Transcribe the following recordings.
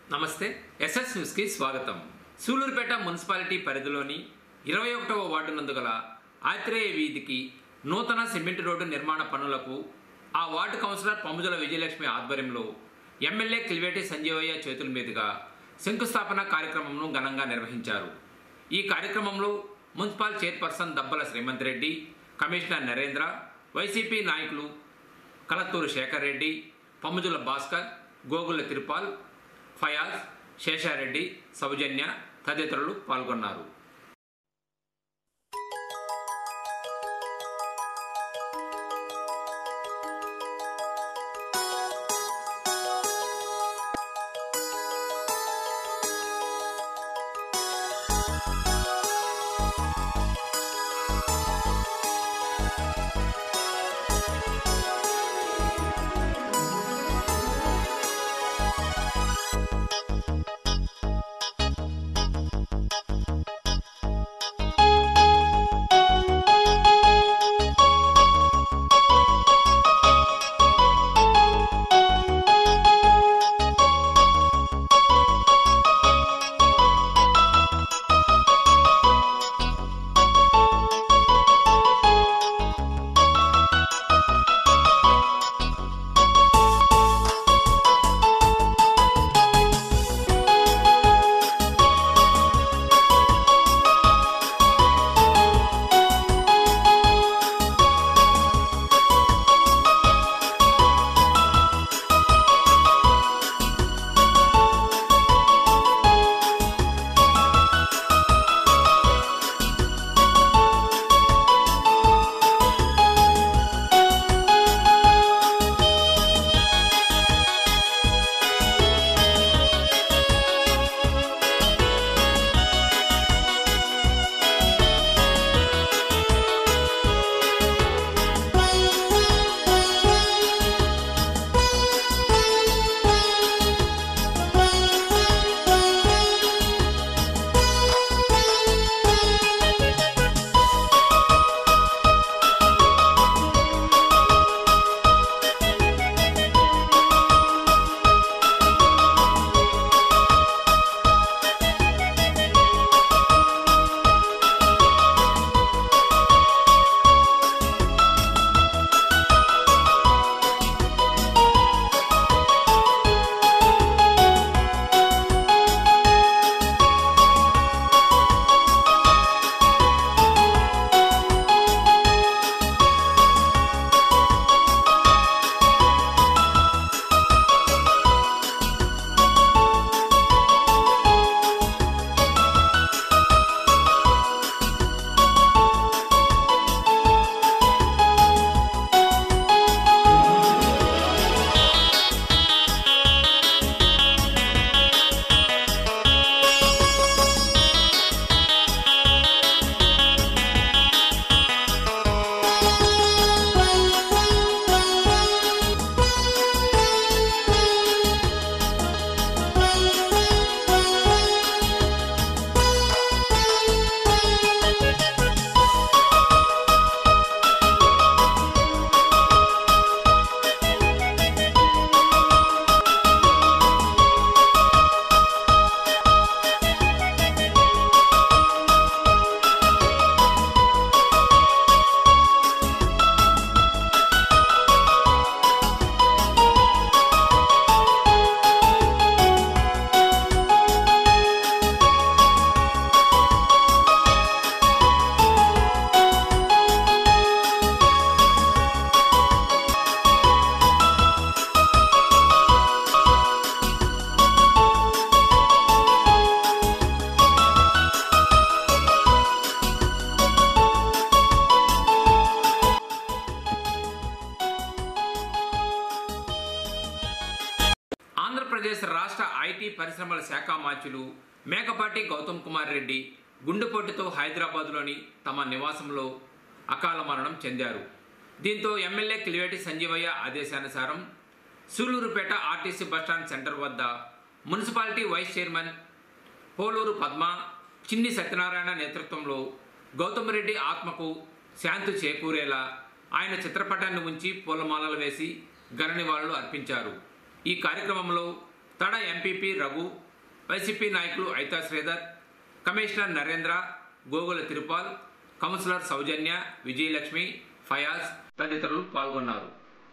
నమస్తే ఎస్ఎస్ న్యూస్కి స్వాగతం సూలూరుపేట మున్సిపాలిటీ పరిధిలోని ఇరవై ఒకటవ వార్డు నందు గల ఆత్రేయ వీధికి నూతన సిమెంట్ రోడ్డు నిర్మాణ పనులకు ఆ వార్డు కౌన్సిలర్ పముజల విజయలక్ష్మి ఆధ్వర్యంలో ఎమ్మెల్యే కిల్వేటి సంజీవయ్య చేతుల మీదుగా శంకుస్థాపన కార్యక్రమంను ఘనంగా నిర్వహించారు ఈ కార్యక్రమంలో municipal chairperson Dabbala Srimanth Reddy commissioner Narendra YCP నాయకులు కలత్తూరు శేఖర్ రెడ్డి పమ్ముజుల భాస్కర్ గోగుల తిరుపాల్ ఫయాజ్ శేషారెడ్డి సౌజన్య తదితరులు పాల్గొన్నారు ఆంధ్రప్రదేశ్ రాష్ట్ర ఐటీ పరిశ్రమల శాఖ మాచులు మేకపాటి గౌతమ్ కుమార్ రెడ్డి గుండెపోటుతో హైదరాబాద్లోని తమ నివాసంలో అకాల మరణం చెందారు దీంతో ఎమ్మెల్యే కిలివేటి సంజీవయ్య ఆదేశానుసారం సూలూరుపేట ఆర్టీసీ బస్టాండ్ సెంటర్ వద్ద municipality vice chairman Poluru Padma Chinni Satyanarayana నేతృత్వంలో గౌతమ్ రెడ్డి ఆత్మకు శాంతి చేకూరేలా ఆయన చిత్రపటాన్ని ఉంచి పూలమాలలు వేసి ఘన నివాళులు అర్పించారు ఈ కార్యక్రమంలో తడ ఎంపీపీ రఘు వైసీపీ నాయకులు ఐతా శ్రీధర్ కమిషనర్ నరేంద్ర గోగుల తిరుపాల్ కౌన్సిలర్ సౌజన్య విజయలక్ష్మి ఫయాజ్ తదితరులు పాల్గొన్నారు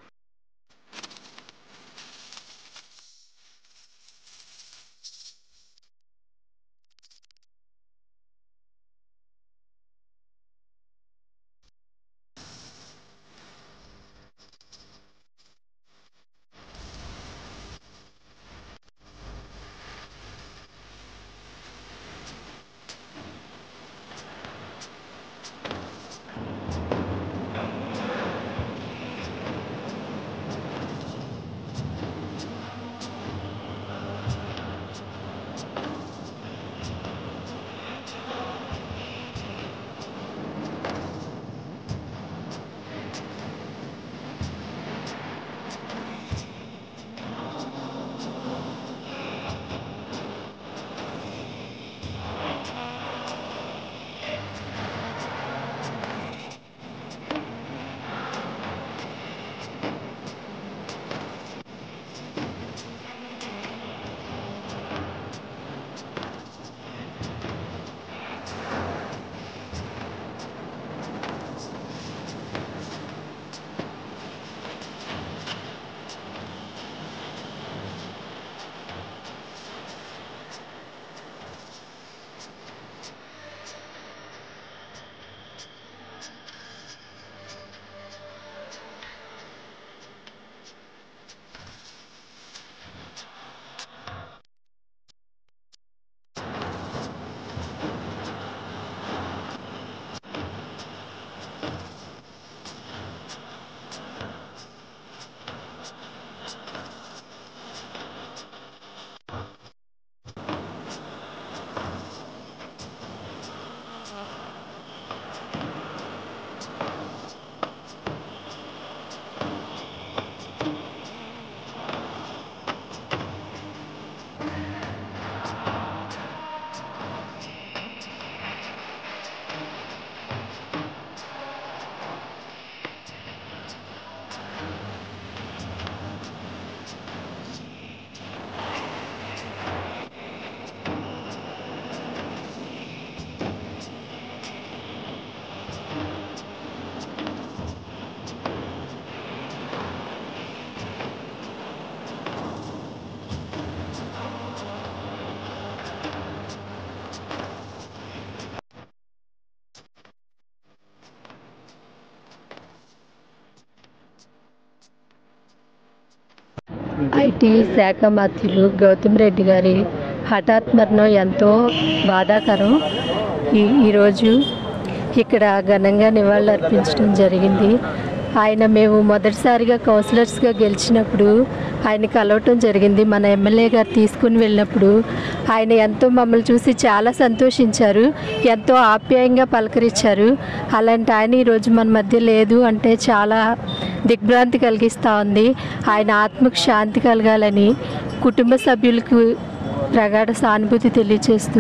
ఐటీ శాఖ మంత్రులు గౌతమ్ రెడ్డి గారి హఠాత్ మరణం ఎంతో బాధాకరం ఈ ఈరోజు ఇక్కడ ఘనంగా నివాళులు అర్పించడం జరిగింది ఆయన మేము మొదటిసారిగా కౌన్సిలర్స్గా గెలిచినప్పుడు ఆయన కలవటం జరిగింది మన ఎమ్మెల్యే గారు తీసుకుని వెళ్ళినప్పుడు ఆయన ఎంతో మమ్మల్ని చూసి చాలా సంతోషించారు ఎంతో ఆప్యాయంగా పలకరించారు అలాంటి ఆయన ఈరోజు మన మధ్య లేదు అంటే చాలా దిగ్భ్రాంతి కలిగిస్తూ ఉంది ఆయన ఆత్మకు శాంతి కలగాలని కుటుంబ సభ్యులకు ప్రగాఢ సానుభూతి తెలియచేస్తూ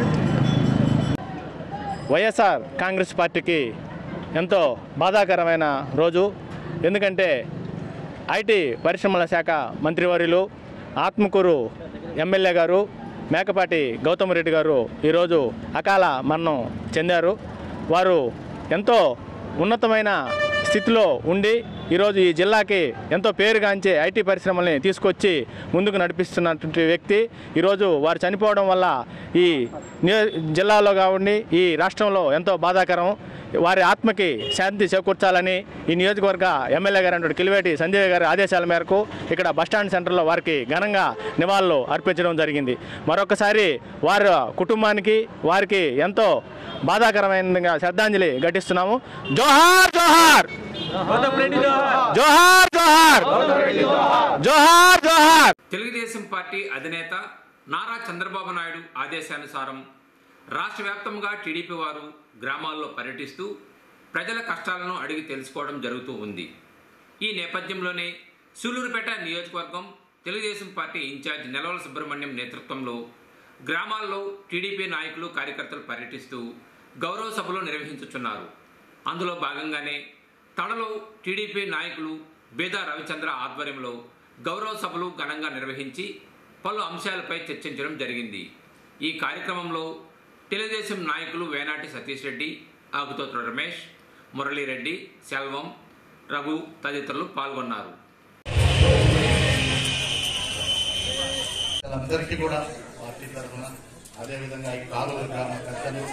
వైఎస్ఆర్ కాంగ్రెస్ పార్టీకి ఎంతో బాధాకరమైన రోజు ఎందుకంటే ఐటీ పరిశ్రమల శాఖ మంత్రివర్యులు ఆత్మకూరు ఎమ్మెల్యే గారు మేకపాటి గౌతమ్ రెడ్డి గారు ఈరోజు అకాల మరణం చెందారు వారు ఎంతో ఉన్నతమైన స్థితిలో ఉండి ఈరోజు ఈ జిల్లాకి ఎంతో పేరుగాంచే ఐటీ పరిశ్రమల్ని తీసుకొచ్చి ముందుకు నడిపిస్తున్నటువంటి వ్యక్తి ఈరోజు వారు చనిపోవడం వల్ల ఈ నియో జిల్లాలో కావండి ఈ రాష్ట్రంలో ఎంతో బాధాకరం వారి ఆత్మకి శాంతి చేకూర్చాలని ఈ నియోజకవర్గ ఎమ్మెల్యే గారు అంటే కిలివేటి సంజయ్ గారి ఆదేశాల మేరకు ఇక్కడ బస్టాండ్ సెంటర్లో వారికి ఘనంగా నివాళులు అర్పించడం జరిగింది మరొకసారి వారి కుటుంబానికి వారికి ఎంతో బాధాకరమైన శ్రద్ధాంజలి ఘటిస్తున్నాము జోహార్ జోహార్ జోహార్ జోహార్ జోహార్ జోహార్ తెలుగుదేశం పార్టీ అధినేత నారా చంద్రబాబు నాయుడు ఆదేశానుసారం రాష్ట్ర వ్యాప్తంగా టీడీపీ వారు గ్రామాల్లో పర్యటిస్తూ ప్రజల కష్టాలను అడిగి తెలుసుకోవడం జరుగుతూ ఉంది ఈ నేపథ్యంలోనే సూలూరుపేట నియోజకవర్గం తెలుగుదేశం పార్టీ ఇన్ఛార్జ్ నెలవల సుబ్రహ్మణ్యం నేతృత్వంలో గ్రామాల్లో టీడీపీ నాయకులు కార్యకర్తలు పర్యటిస్తూ గౌరవ సభలు నిర్వహించుచున్నారు అందులో భాగంగానే తడలో టీడీపీ నాయకులు బేదా రవిచంద్ర ఆధ్వర్యంలో గౌరవ సభలు ఘనంగా నిర్వహించి పలు అంశాలపై చర్చించడం జరిగింది ఈ కార్యక్రమంలో తెలుగుదేశం నాయకులు వేనాటి సతీష్ రెడ్డి ఆగుతోత్ర రమేష్ మురళీరెడ్డి సెల్వం రఘు తదితరులు పాల్గొన్నారు అందరికీ కూడా పార్టీ తరఫున అదేవిధంగా ఈ కాలువ గ్రామ పెద్దలు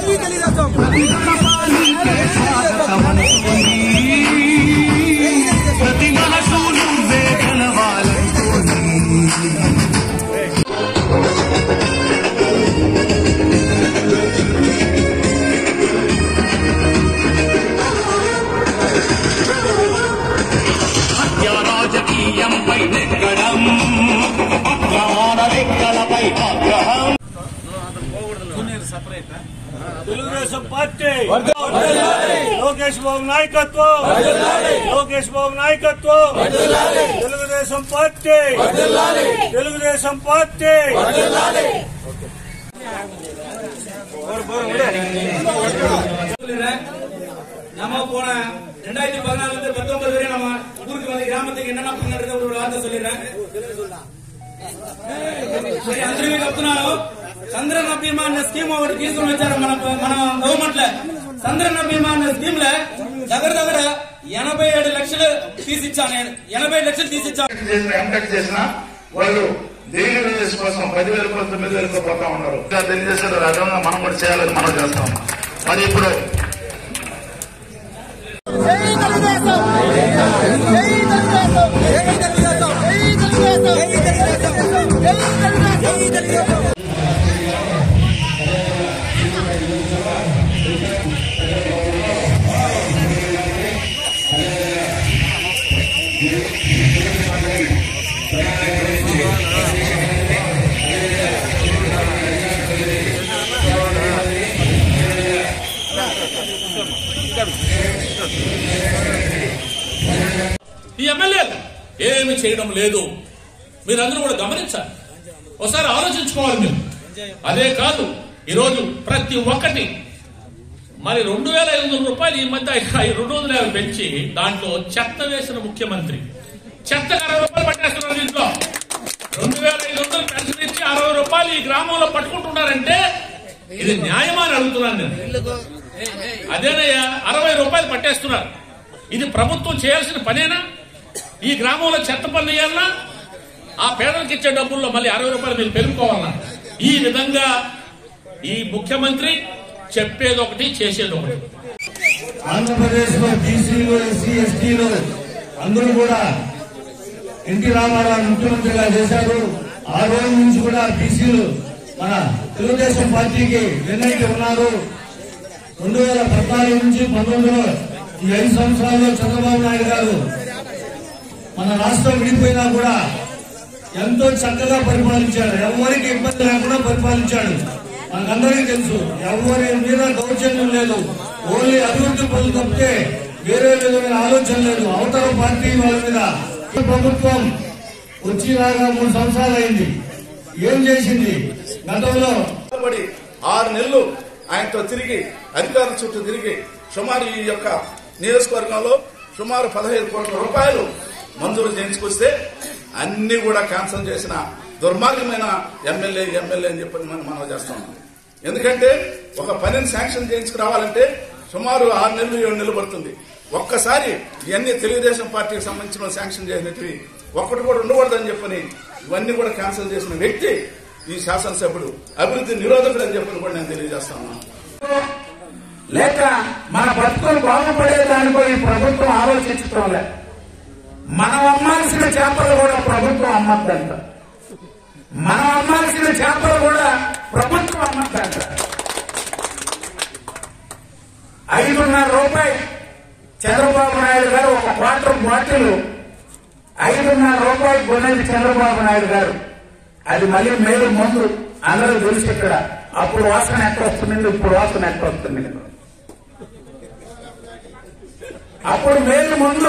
రాజకీయంపై నెగ్గడం అక్రమాల రెక్కలపై ఆగ్రహం తెలుగుదేశం పార్టీ లోకేష్ బాబు నాయకత్వం లోకేష్ బాబు నాయకత్వం తెలుగుదేశం పార్టీ తెలుగుదేశం పార్టీ நம்ம போன ரெண்டாயிரத்தி பதினாலுல இருந்து பத்தொன்பது வரை நம்ம ஊருக்கு வந்து கிராமத்துக்கு என்னென்ன பண்ணுறது ஒரு வார்த்தை சொல்லிடுறேன் సరే అందరూ మీకు చెప్తున్నాను చంద్రన్న బీమా అనే స్కీమ్ ఒకటి తీసుకుని వచ్చారు మన మన గవర్నమెంట్ లో చంద్రన్న బీమా అనే స్కీమ్ లో దగ్గర దగ్గర ఎనభై ఏడు లక్షలు తీసిచ్చాను నేను ఎనభై లక్షలు తీసిచ్చాను చేసిన ఎంటెక్ చేసిన వాళ్ళు దేని రిలీజ్ కోసం పదివేల తొమ్మిది వేలకు పోతా ఉన్నారు ఇంకా తెలియజేశారు అదనంగా మనం కూడా చేయాలని మనం చేస్తాం మరి ఇప్పుడు ఈ ఎమ్మెల్యేలు ఏమి చేయడం లేదు మీరందరూ కూడా గమనించాలి ఒకసారి ఆలోచించుకోవాలి మీరు అదే కాదు ఈరోజు ప్రతి ఒక్కటి మరి రెండు వేల ఐదు వందల రూపాయలు ఈ మధ్య ఈ రెండు వందల యాభై పెంచి దాంట్లో చెత్త వేసిన ముఖ్యమంత్రి చెత్త అరవై రూపాయలు పట్టేస్తున్నారు దీంట్లో రెండు వేల ఐదు వందలు పెన్షన్ ఇచ్చి అరవై రూపాయలు ఈ గ్రామంలో పట్టుకుంటున్నారంటే ఇది న్యాయమా అని అడుగుతున్నాను నేను అదేనయ్యా అరవై రూపాయలు పట్టేస్తున్నారు ఇది ప్రభుత్వం చేయాల్సిన పనేనా ఈ గ్రామంలో చెత్త పన్ను వేయాలన్నా ఆ పేదలకు ఇచ్చే డబ్బుల్లో మళ్ళీ అరవై రూపాయలు మీరు పెరుగుకోవాలన్నా ఈ విధంగా ఈ ముఖ్యమంత్రి చెప్పేది ఒకటి చేసేది ఒకటి ఆంధ్రప్రదేశ్ లో బీసీలు ఎస్సీ ఎస్టీలు అందరూ కూడా ఎన్టీ రామారావు ముఖ్యమంత్రిగా చేశారు ఆ రోజు నుంచి కూడా బీసీలు మన తెలుగుదేశం పార్టీకి నిర్ణయికి ఉన్నారు రెండు వేల పద్నాలుగు నుంచి పంతొమ్మిదిలో ఈ ఐదు సంవత్సరాల్లో చంద్రబాబు నాయుడు గారు మన రాష్ట్రం విడిపోయినా కూడా ఎంతో చక్కగా పరిపాలించాడు ఎవరికి ఇబ్బంది లేకుండా పరిపాలించాడు మనకందరికీ తెలుసు ఎవరి మీద దౌర్జన్యం లేదు ఓన్లీ అభివృద్ధి పనులు తప్పితే వేరే విధమైన ఆలోచన లేదు అవతల పార్టీ వాళ్ళ మీద ప్రభుత్వం వచ్చినాగా మూడు సంవత్సరాలు అయింది ఏం చేసింది గతంలో పడి ఆరు నెలలు ఆయనతో తిరిగి అధికారుల చుట్టూ తిరిగి సుమారు ఈ యొక్క నియోజకవర్గంలో సుమారు పదహైదు కోట్ల రూపాయలు మంజూరు చేయించుకొస్తే అన్ని కూడా క్యాన్సిల్ చేసిన దుర్మార్గమైన ఎమ్మెల్యే ఎమ్మెల్యే అని చెప్పి మనం మనం చేస్తాం ఎందుకంటే ఒక పనిని శాంక్షన్ చేయించుకురావాలంటే సుమారు ఆరు నెలలు ఏడు నెలలు పడుతుంది ఒక్కసారి ఇవన్నీ తెలుగుదేశం పార్టీకి సంబంధించిన శాంక్షన్ చేసినట్టు ఒక్కటి కూడా ఉండకూడదని చెప్పని ఇవన్నీ కూడా క్యాన్సిల్ చేసిన వ్యక్తి ఈ శాసనసభ్యుడు అభివృద్ధి నిరోధకుడు అని చెప్పని కూడా నేను తెలియజేస్తాను లేక మన బతుకులు బాగుపడే దానిపై ఈ ప్రభుత్వం ఆలోచించడం లే మనం అమ్మాల్సిన చేపలు కూడా ప్రభుత్వం అమ్మద్దంట మనం అమ్మాల్సిన చేపలు కూడా ప్రభుత్వం అమ్మద్దంట ఐదున్నర రూపాయలు చంద్రబాబు నాయుడు గారు ఒక క్వార్టర్ బాటిల్ ఐదున్నర రూపాయలు కొనేది చంద్రబాబు నాయుడు గారు అది మళ్ళీ మేలు ముందు అందరూ తెలుసు ఇక్కడ అప్పుడు వాసన ఎక్కడ వస్తుంది ఇప్పుడు వాసన ఎక్కడ వస్తుంది అప్పుడు మేలు ముందు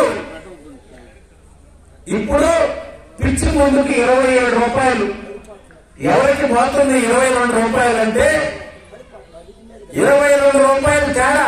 ఇప్పుడు పిచ్చి ముందుకి ఇరవై ఏడు రూపాయలు ఎవరికి పోతుంది ఇరవై రెండు రూపాయలు అంటే ఇరవై రెండు రూపాయలు తేడా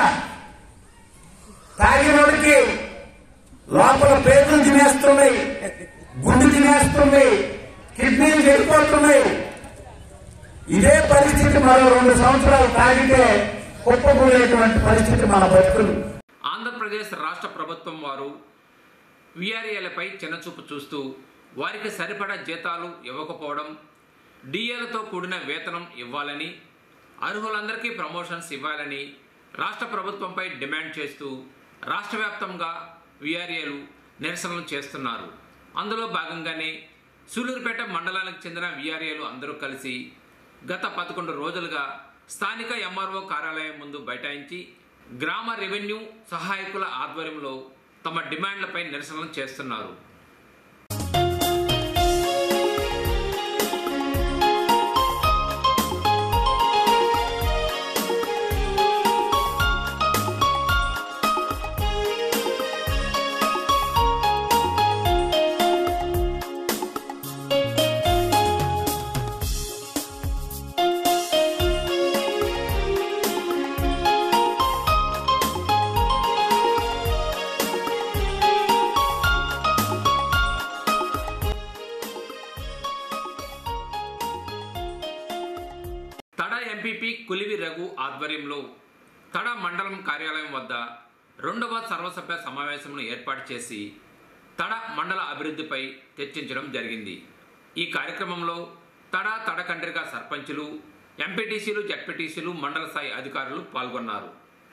కిడ్నీలు చెడిపోతున్నాయి ఇదే పరిస్థితి మరో రెండు సంవత్సరాలు తాగితే కుప్పకూలేటువంటి పరిస్థితి మన బతుకులు ఆంధ్రప్రదేశ్ రాష్ట్ర ప్రభుత్వం వారు విఆర్ఏలపై చిన్నచూపు చూస్తూ వారికి సరిపడా జీతాలు ఇవ్వకపోవడం డిఏలతో కూడిన వేతనం ఇవ్వాలని అర్హులందరికీ ప్రమోషన్స్ ఇవ్వాలని రాష్ట్ర ప్రభుత్వంపై డిమాండ్ చేస్తూ రాష్ట్ర వ్యాప్తంగా విఆర్ఏలు నిరసనలు చేస్తున్నారు అందులో భాగంగానే సూలూరుపేట మండలానికి చెందిన విఆర్ఏలు అందరూ కలిసి గత పదకొండు రోజులుగా స్థానిక ఎంఆర్ఓ కార్యాలయం ముందు బైఠాయించి గ్రామ రెవెన్యూ సహాయకుల ఆధ్వర్యంలో తమ డిమాండ్లపై నిరసనలు చేస్తున్నారు తడ ఎంపీపీ కులివి రఘు ఆధ్వర్యంలో తడ మండలం కార్యాలయం వద్ద రెండవ సర్వసభ్య సమావేశంను ఏర్పాటు చేసి తడ మండల అభివృద్ధిపై చర్చించడం జరిగింది ఈ కార్యక్రమంలో తడ తడకండ్రిగా సర్పంచులు ఎంపీటీసీలు జడ్పీటీసీలు మండల స్థాయి అధికారులు పాల్గొన్నారు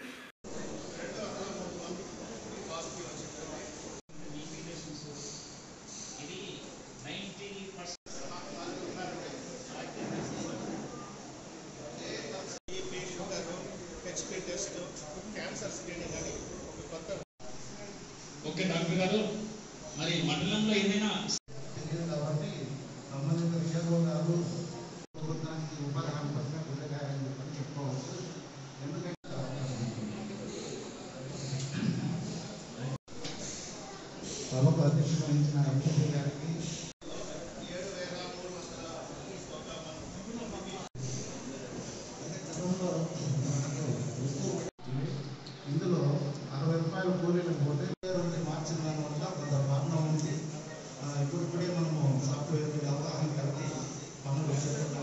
ఓకే డాక్టర్ గారు మరి మండలంలో ఏదైనా కాబట్టి సంబంధిత విషయాలు ప్రభుత్వానికి ఉపాధి హామీ పథకం గుండెకాయని చెప్పని చెప్పుకోవచ్చు ఎందుకంటే సభకు అధ్యక్షత వహించిన ఎంపీ గారికి ఇందులో అరవై రూపాయల కూలీలు పోతే రెండు మార్చిన దాని వల్ల కొంత ప్రాబ్లం ఉంది ఆ, ఇప్పుడు ఇప్పుడే మనము సాఫ్ట్వేర్ మీద అవగాహన కలిగి పనులు చేస్తున్నాం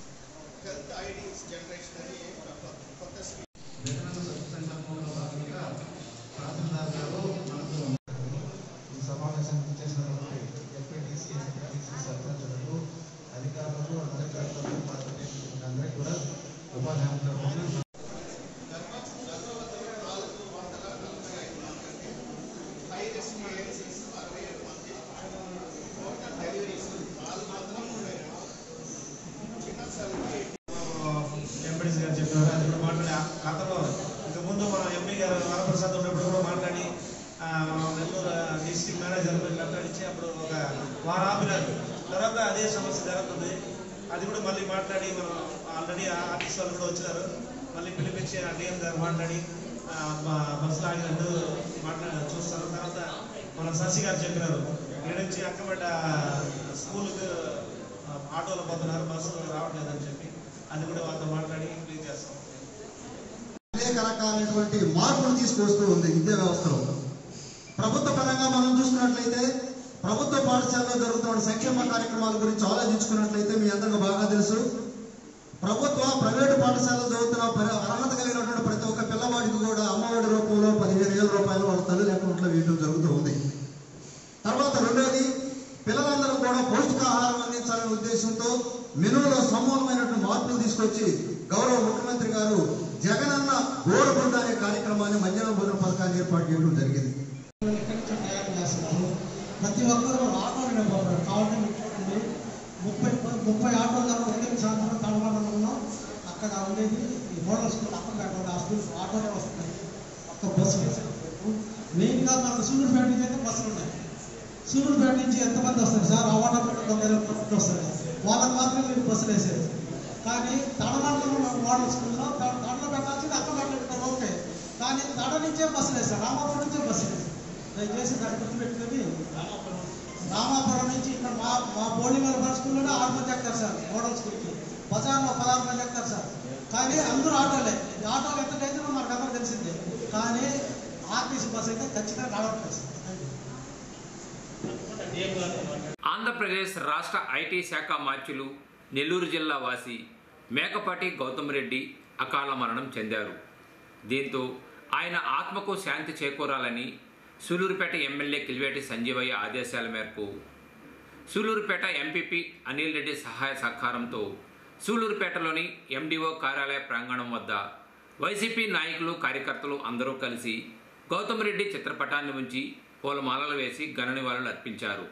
జగనన్న సత్సంగ సంఘంలో భాగంగా తహసీల్దార్ గారు మనకు ఈ సమావేశానికి చేసినటువంటి ఎస్పీటీసీ ఎస్పీటీసీ సర్పంచులకు అధికారులకు అధికారులకు పాత్రికేయులకు అందరికీ కూడా ఉపాధి హామీ తరఫున ఎంపీడీసీ గారు చెప్పారు అది కూడా మాట్లాడి ఆ ఖాతాలో ఇంతకుముందు మన ఎంపీ గారు వరప్రసాద్ ఉన్నప్పుడు కూడా మాట్లాడి ఆ, నెల్లూరు డిస్ట్రిక్ట్ మేనేజర్ మాట్లాడించి అప్పుడు ఒక వారం ఆపినారు తర్వాత అదే సమస్య జరుగుతుంది అది కూడా మళ్ళీ మాట్లాడి మనం ఆల్రెడీ ఆఫీస్ వాళ్ళు కూడా వచ్చినారు మళ్ళీ పిలిపించి ఆ డిఎం గారు మాట్లాడి ఆ, బ- బస్సులు ఆగినట్టు మాట్లాడి చూస్తారు తర్వాత మన శశి గారు చెప్పినారు ఇక్కడ నుంచి అక్కబడ్డ స్కూల్కి ఆటోలో పోతున్నారు బస్సు రావట్లేదని చెప్పి అది కూడా వాళ్ళతో మాట్లాడి క్లియర్ చేస్తాం అనేక రకాలైనటువంటి మార్పులు తీసుకొస్తూ ఉంది విద్యా వ్యవస్థలో ప్రభుత్వ పరంగా మనం చూసుకున్నట్లయితే ప్రభుత్వ పాఠశాలలో జరుగుతున్న సంక్షేమ కార్యక్రమాల గురించి ఆలోచించుకున్నట్లయితే మీ అందరికీ బాగా తెలుసు ప్రభుత్వ ప్రైవేటు పాఠశాలలో చదువుతున్న పరి- అర్హత కలిగినటువంటి ప్రతి ఒక్క పిల్లవాడికి కూడా అమ్మఒడి రూపంలో పదిహేను వేల రూపాయలు వాళ్ళ తల్లి అకౌంట్లో వేయడం జరుగుతూ ఉంది తర్వాత రెండోది పిల్లలందరూ కూడా పౌష్టికాహారం అందించాలనే ఉద్దేశంతో మెనులో సమూలమైనటువంటి మార్పులు తీసుకొచ్చి గౌరవ ముఖ్యమంత్రి గారు జగనన్న గోరగుండ అనే కార్యక్రమాన్ని మధ్యాహ్న భోజన పథకాన్ని ఏర్పాటు చేయడం జరిగింది తయారు చేస్తున్నారు ప్రతి ఒక్కరు ఆటోలు నింపబడ్డారు కావాలంటే మీకు చూడండి ముప్పై ముప్పై ఆటోలు దాకా ఉదయం సాయంత్రం తడవడం ఉన్నాం అక్కడ ఉండేది ఈ మోడల్ స్కూల్ అక్కడ కాకుండా ఆ స్కూల్ ఆటోనే వస్తున్నాయి ఒక్క బస్సు వేసారు మెయిన్గా మనకు సూళ్ళూరుపేట నుంచి అయితే బస్సులు ఉన్నాయి సూళ్ళూరుపేట నుంచి ఎంతమంది వస్తారు సార్ అవాటపేట ఒక ఇరవై మంది వస్తారు వాళ్ళకి మాత్రమే మీరు బస్సులు వేసేది కానీ తడమండలంలో మోడల్ స్కూల్లో తడలో పెట్టాల్సింది అక్కడ పెట్టారు ఓకే కానీ తడ నుంచే బస్సులు వేస్తారు రామాపురం నుంచే బస్సులు వేస్తారు దయచేసి దాన్ని గుర్తుపెట్టుకొని రామాపురం నుంచి ఇక్కడ మా మా బోడిమల బస్ స్కూల్లోనే ఆరు మంది ఎక్కుతారు సార్ మోడల్ స్కూల్కి బజార్లో పదహారు మంది ఎక్కుతారు సార్ కానీ అందరూ ఆటోలే ఈ ఆటోలు ఎంతకైతే మనకు అందరూ తెలిసిందే కానీ ఆర్టీసీ బస్ అయితే ఖచ్చితంగా నడవట్లేదు సార్ ఆంధ్రప్రదేశ్ రాష్ట్ర ఐటీ శాఖ మార్చులు నెల్లూరు జిల్లా వాసి మేకపాటి గౌతమ్ రెడ్డి అకాల మరణం చెందారు దీంతో ఆయన ఆత్మకు శాంతి చేకూరాలని సూలూరుపేట ఎమ్మెల్యే కిల్వేటి సంజీవయ్య ఆదేశాల మేరకు సూలూరుపేట ఎంపీపీ అనిల్ రెడ్డి సహాయ సహకారంతో సూలూరుపేటలోని ఎండిఓ కార్యాలయ ప్రాంగణం వద్ద వైసీపీ నాయకులు కార్యకర్తలు అందరూ కలిసి గౌతమ్ రెడ్డి చిత్రపటాన్ని ఉంచి పూలమాలలు వేసి ఘన నివాళులు అర్పించారు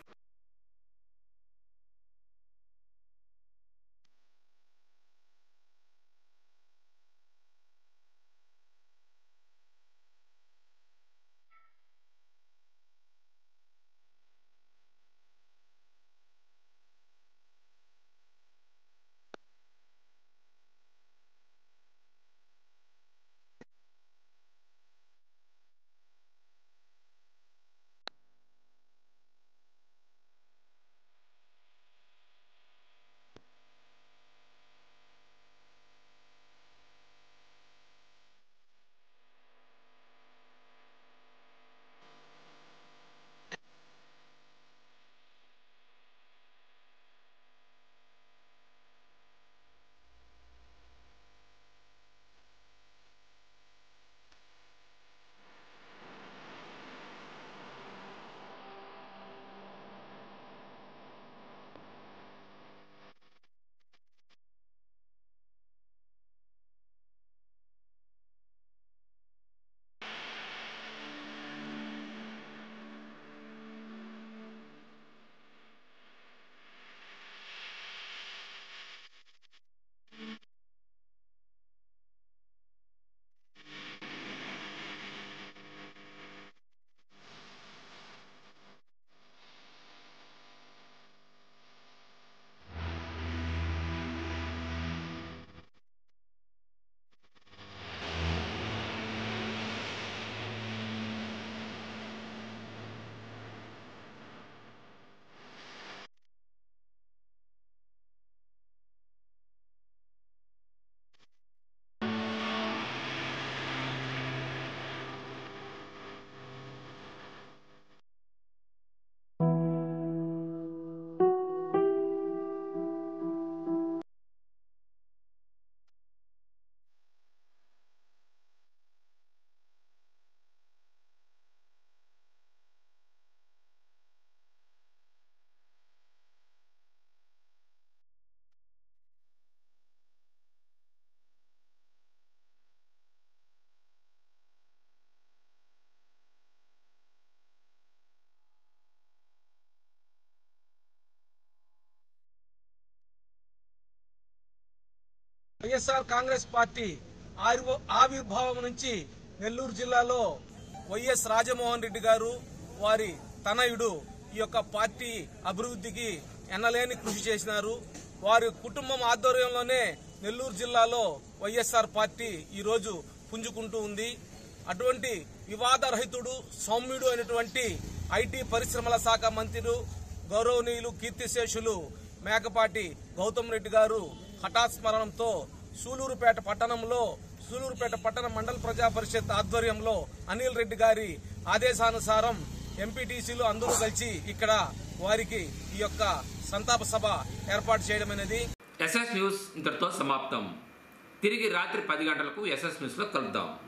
వైఎస్ఆర్ కాంగ్రెస్ పార్టీ ఆవిర్భ- ఆవిర్భావం నుంచి నెల్లూరు జిల్లాలో వైఎస్ రాజమోహన్ రెడ్డి గారు వారి తనయుడు ఈ యొక్క పార్టీ అభివృద్ధికి ఎన్నలేని కృషి చేసినారు వారి కుటుంబం ఆధ్వర్యంలోనే నెల్లూరు జిల్లాలో వైఎస్ఆర్ పార్టీ ఈ రోజు పుంజుకుంటూ ఉంది అటువంటి వివాదరహితుడు సౌమ్యుడు అయినటువంటి ఐటీ పరిశ్రమల శాఖ మంత్రులు గౌరవనీయులు కీర్తిశేషులు మేకపాటి గౌతమ్ రెడ్డి గారు హఠాత్ స్మరణంతో సూలూరుపేట పట్టణంలో సూలూరుపేట పట్టణ మండల ప్రజా పరిషత్ ఆధ్వర్యంలో అనిల్ రెడ్డి గారి ఆదేశానుసారం ఎంపీటీసీలు అందరూ కలిసి ఇక్కడ వారికి ఈ యొక్క సంతాప సభ ఏర్పాటు చేయడం అనేది ఎస్ఎస్ న్యూస్ ఇంతటితో సమాప్తం తిరిగి రాత్రి పది గంటలకు ఎస్ఎస్ న్యూస్లో కలుద్దాం